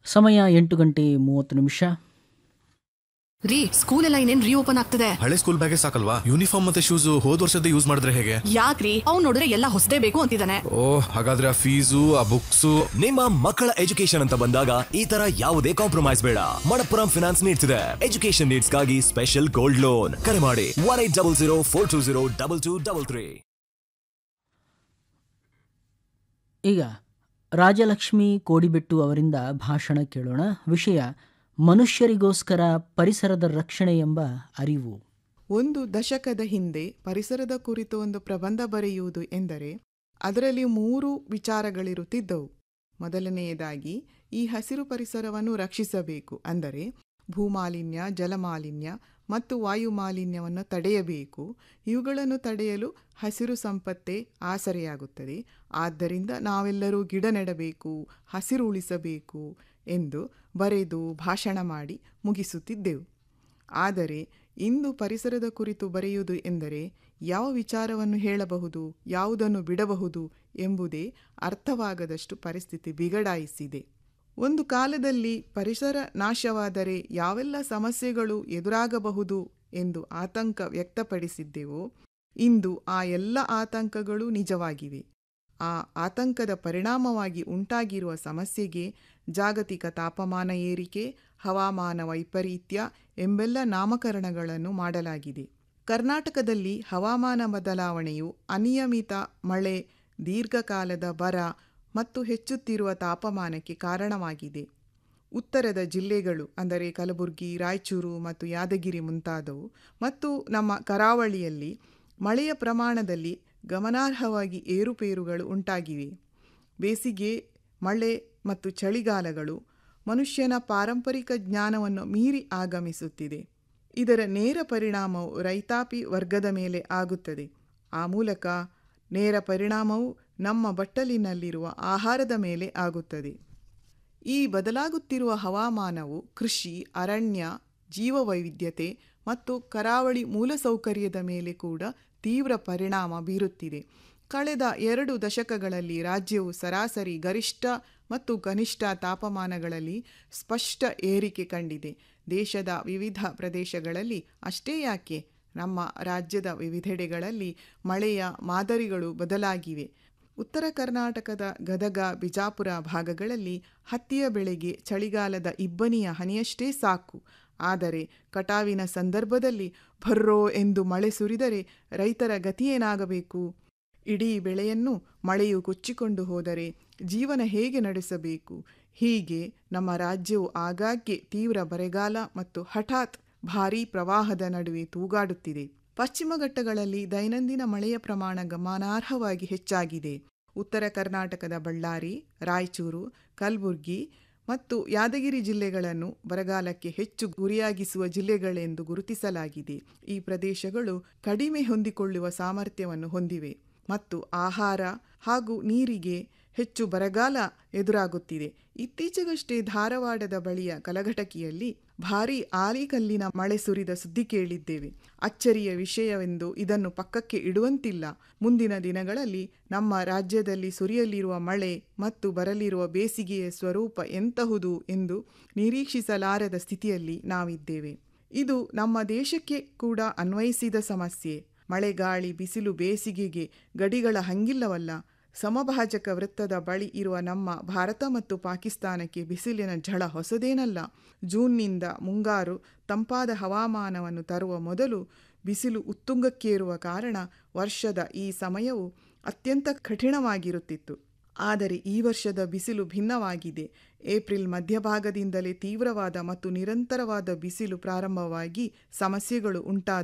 ಸಮಯ ಎಂಟು ಗಂಟೆ ಮೂವತ್ತು ನಿಮಿಷ ರೀ ಸ್ಕೂಲ್ ಎಲ್ಲ ಇನ್ನೇನ್ ರೀಓಪನ್ ಆಗ್ತದೆ ಹಳೆ ಸ್ಕೂಲ್ ಬ್ಯಾಗೇ ಸಾಕಲ್ವಾ ಯೂನಿಫಾರ್ಮ್ ಮತ್ತೆ ಶೂಸ್ ಹೋದ್ ವರ್ಷದ ಯೂಸ್ ಮಾಡಿದ್ರೆ ಹೇಗೆ ಯಾಕ್ರಿ ಅವ್ನ್ ನೋಡಿದ್ರೆ ಎಲ್ಲ ಹೊಸದೇ ಬೇಕು ಅಂತಿದ್ದಾನೆ ಓ ಹಾಗಾದ್ರೆ ಆ ಫೀಸು ಆ ಬುಕ್ಸು ನಿಮ್ಮ ಮಕ್ಕಳ ಎಜುಕೇಶನ್ ಅಂತ ಬಂದಾಗ ಈ ತರ ಯಾವುದೇ ಕಾಂಪ್ರಮೈಸ್ ಬೇಡ ಮಣಪ್ಪುರಂ ಫಿನಾನ್ಸ್ ನೀಡ್ಸ್ ಇದೆ ಎಜುಕೇಶನ್ ನೀಡ್ಸ್ ಗಾಗಿ ಸ್ಪೆಷಲ್ ಗೋಲ್ಡ್ ಲೋನ್ ಕರೆ ಮಾಡಿ one eight double zero four two zero double two double three ಈಗ ರಾಜಲಕ್ಷ್ಮಿ ಕೋಡಿಬೆಟ್ಟು ಅವರಿಂದ ಭಾಷಣ ಕೇಳೋಣ ವಿಷಯ ಮನುಷ್ಯರಿಗೋಸ್ಕರ ಪರಿಸರದ ರಕ್ಷಣೆ ಎಂಬ ಅರಿವು ಒಂದು ದಶಕದ ಹಿಂದೆ ಪರಿಸರದ ಕುರಿತು ಒಂದು ಪ್ರಬಂಧ ಬರೆಯುವುದು ಎಂದರೆ ಅದರಲ್ಲಿ ಮೂರು ವಿಚಾರಗಳಿರುತ್ತಿದ್ದವು ಮೊದಲನೆಯದಾಗಿ ಈ ಹಸಿರು ಪರಿಸರವನ್ನು ರಕ್ಷಿಸಬೇಕು ಅಂದರೆ ಭೂಮಾಲಿನ್ಯ ಜಲಮಾಲಿನ್ಯ ಮತ್ತು ವಾಯು ಮಾಲಿನ್ಯವನ್ನು ತಡೆಯಬೇಕು ಇವುಗಳನ್ನು ತಡೆಯಲು ಹಸಿರು ಸಂಪತ್ತೇ ಆಸರೆಯಾಗುತ್ತದೆ ಆದ್ದರಿಂದ ನಾವೆಲ್ಲರೂ ಗಿಡ ನೆಡಬೇಕು ಹಸಿರು ಉಳಿಸಬೇಕು ಎಂದು ಬರೆದು ಭಾಷಣ ಮಾಡಿ ಮುಗಿಸುತ್ತಿದ್ದೆವು ಆದರೆ ಇಂದು ಪರಿಸರದ ಕುರಿತು ಬರೆಯುವುದು ಎಂದರೆ ಯಾವ ವಿಚಾರವನ್ನು ಹೇಳಬಹುದು ಯಾವುದನ್ನು ಬಿಡಬಹುದು ಎಂಬುದೇ ಅರ್ಥವಾಗದಷ್ಟು ಪರಿಸ್ಥಿತಿ ಬಿಗಡಾಯಿಸಿದೆ ಒಂದು ಕಾಲದಲ್ಲಿ ಪರಿಸರ ನಾಶವಾದರೆ ಯಾವೆಲ್ಲ ಸಮಸ್ಯೆಗಳು ಎದುರಾಗಬಹುದು ಎಂದು ಆತಂಕ ವ್ಯಕ್ತಪಡಿಸಿದ್ದೆವೋ ಇಂದು ಆ ಎಲ್ಲ ಆತಂಕಗಳು ನಿಜವಾಗಿವೆ ಆ ಆತಂಕದ ಪರಿಣಾಮವಾಗಿ ಉಂಟಾಗಿರುವ ಸಮಸ್ಯೆಗೆ ಜಾಗತಿಕ ತಾಪಮಾನ ಏರಿಕೆ ಹವಾಮಾನ ವೈಪರೀತ್ಯ ಎಂಬೆಲ್ಲ ನಾಮಕರಣಗಳನ್ನು ಮಾಡಲಾಗಿದೆ ಕರ್ನಾಟಕದಲ್ಲಿ ಹವಾಮಾನ ಬದಲಾವಣೆಯು ಅನಿಯಮಿತ ಮಳೆ ದೀರ್ಘಕಾಲದ ಬರ ಮತ್ತು ಹೆಚ್ಚುತ್ತಿರುವ ತಾಪಮಾನಕ್ಕೆ ಕಾರಣವಾಗಿದೆ ಉತ್ತರದ ಜಿಲ್ಲೆಗಳು ಅಂದರೆ ಕಲಬುರಗಿ ರಾಯಚೂರು ಮತ್ತು ಯಾದಗಿರಿ ಮುಂತಾದವು ಮತ್ತು ನಮ್ಮ ಕರಾವಳಿಯಲ್ಲಿ ಮಳೆಯ ಪ್ರಮಾಣದಲ್ಲಿ ಗಮನಾರ್ಹವಾಗಿ ಏರುಪೇರುಗಳು ಉಂಟಾಗಿವೆ ಬೇಸಿಗೆ ಮಳೆ ಮತ್ತು ಚಳಿಗಾಲಗಳು ಮನುಷ್ಯನ ಪಾರಂಪರಿಕ ಜ್ಞಾನವನ್ನು ಮೀರಿ ಆಗಮಿಸುತ್ತಿದೆ ಇದರ ನೇರ ಪರಿಣಾಮವು ರೈತಾಪಿ ವರ್ಗದ ಮೇಲೆ ಆಗುತ್ತದೆ ಆ ಮೂಲಕ ನೇರ ಪರಿಣಾಮವು ನಮ್ಮ ಬಟ್ಟಲಿನಲ್ಲಿರುವ ಆಹಾರದ ಮೇಲೆ ಆಗುತ್ತದೆ ಈ ಬದಲಾಗುತ್ತಿರುವ ಹವಾಮಾನವು ಕೃಷಿ ಅರಣ್ಯ ಜೀವವೈವಿಧ್ಯತೆ ಮತ್ತು ಕರಾವಳಿ ಮೂಲಸೌಕರ್ಯದ ಮೇಲೆ ಕೂಡ ತೀವ್ರ ಪರಿಣಾಮ ಬೀರುತ್ತಿದೆ ಕಳೆದ ಎರಡು ದಶಕಗಳಲ್ಲಿ ರಾಜ್ಯವು ಸರಾಸರಿ ಗರಿಷ್ಠ ಮತ್ತು ಕನಿಷ್ಠ ತಾಪಮಾನಗಳಲ್ಲಿ ಸ್ಪಷ್ಟ ಏರಿಕೆ ಕಂಡಿದೆ ದೇಶದ ವಿವಿಧ ಪ್ರದೇಶಗಳಲ್ಲಿ ಅಷ್ಟೇ ಯಾಕೆ ನಮ್ಮ ರಾಜ್ಯದ ವಿವಿಧೆಡೆಗಳಲ್ಲಿ ಮಳೆಯ ಮಾದರಿಗಳು ಬದಲಾಗಿವೆ ಉತ್ತರ ಕರ್ನಾಟಕದ ಗದಗ ಬಿಜಾಪುರ ಭಾಗಗಳಲ್ಲಿ ಹತ್ತಿಯ ಬೆಳೆಗೆ ಚಳಿಗಾಲದ ಇಬ್ಬನಿಯ ಹನಿಯಷ್ಟೇ ಸಾಕು ಆದರೆ ಕಟಾವಿನ ಸಂದರ್ಭದಲ್ಲಿ ಭರ್ರೋ ಎಂದು ಮಳೆ ಸುರಿದರೆ ರೈತರ ಗತಿಯೇನಾಗಬೇಕು ಇಡೀ ಬೆಳೆಯನ್ನು ಮಳೆಯು ಕೊಚ್ಚಿಕೊಂಡು ಹೋದರೆ ಜೀವನ ಹೇಗೆ ನಡೆಸಬೇಕು ಹೀಗೆ ನಮ್ಮ ರಾಜ್ಯವು ಆಗಾಗ್ಗೆ ತೀವ್ರ ಬರೆಗಾಲ ಮತ್ತು ಹಠಾತ್ ಭಾರೀ ಪ್ರವಾಹದ ನಡುವೆ ತೂಗಾಡುತ್ತಿದೆ ಪಶ್ಚಿಮ ಘಟ್ಟಗಳಲ್ಲಿ ದೈನಂದಿನ ಮಳೆಯ ಪ್ರಮಾಣ ಗಮನಾರ್ಹವಾಗಿ ಹೆಚ್ಚಾಗಿದೆ ಉತ್ತರ ಕರ್ನಾಟಕದ ಬಳ್ಳಾರಿ ರಾಯಚೂರು ಕಲಬುರ್ಗಿ ಮತ್ತು ಯಾದಗಿರಿ ಜಿಲ್ಲೆಗಳನ್ನು ಬರಗಾಲಕ್ಕೆ ಹೆಚ್ಚು ಗುರಿಯಾಗಿಸುವ ಜಿಲ್ಲೆಗಳೆಂದು ಗುರುತಿಸಲಾಗಿದೆ ಈ ಪ್ರದೇಶಗಳು ಕಡಿಮೆ ಹೊಂದಿಕೊಳ್ಳುವ ಸಾಮರ್ಥ್ಯವನ್ನು ಹೊಂದಿವೆ ಮತ್ತು ಆಹಾರ ಹಾಗೂ ನೀರಿಗೆ ಹೆಚ್ಚು ಬರಗಾಲ ಎದುರಾಗುತ್ತಿದೆ ಇತ್ತೀಚೆಗಷ್ಟೇ ಧಾರವಾಡದ ಬಳಿಯ ಕಲಘಟಕಿಯಲ್ಲಿ ಭಾರೀ ಆಲಿಕಲ್ಲಿನ ಮಳೆ ಸುರಿದ ಸುದ್ದಿ ಕೇಳಿದ್ದೇವೆ ಅಚ್ಚರಿಯ ವಿಷಯವೆಂದು ಇದನ್ನು ಪಕ್ಕಕ್ಕೆ ಇಡುವಂತಿಲ್ಲ ಮುಂದಿನ ದಿನಗಳಲ್ಲಿ ನಮ್ಮ ರಾಜ್ಯದಲ್ಲಿ ಸುರಿಯಲಿರುವ ಮಳೆ ಮತ್ತು ಬರಲಿರುವ ಬೇಸಿಗೆಯ ಸ್ವರೂಪ ಎಂತಹುದು ಎಂದು ನಿರೀಕ್ಷಿಸಲಾರದ ಸ್ಥಿತಿಯಲ್ಲಿ ನಾವಿದ್ದೇವೆ ಇದು ನಮ್ಮ ದೇಶಕ್ಕೆ ಕೂಡ ಅನ್ವಯಿಸಿದ ಸಮಸ್ಯೆ ಮಳೆಗಾಳಿ ಬಿಸಿಲು ಬೇಸಿಗೆಗೆ ಗಡಿಗಳ ಹಂಗಿಲ್ಲವಲ್ಲ ಸಮಭಾಜಕ ವೃತ್ತದ ಬಳಿ ಇರುವ ನಮ್ಮ ಭಾರತ ಮತ್ತು ಪಾಕಿಸ್ತಾನಕ್ಕೆ ಬಿಸಿಲಿನ ಝಳ ಹೊಸದೇನಲ್ಲ ಜೂನ್ನಿಂದ ಮುಂಗಾರು ತಂಪಾದ ಹವಾಮಾನವನ್ನು ತರುವ ಮೊದಲು ಬಿಸಿಲು ಉತ್ತುಂಗಕ್ಕೇರುವ ಕಾರಣ ವರ್ಷದ ಈ ಸಮಯವು ಅತ್ಯಂತ ಕಠಿಣವಾಗಿರುತ್ತಿತ್ತು ಆದರೆ ಈ ವರ್ಷದ ಬಿಸಿಲು ಭಿನ್ನವಾಗಿದೆ ಏಪ್ರಿಲ್ ಮಧ್ಯಭಾಗದಿಂದಲೇ ತೀವ್ರವಾದ ಮತ್ತು ನಿರಂತರವಾದ ಬಿಸಿಲು ಪ್ರಾರಂಭವಾಗಿ ಸಮಸ್ಯೆಗಳು ಉಂಟಾದ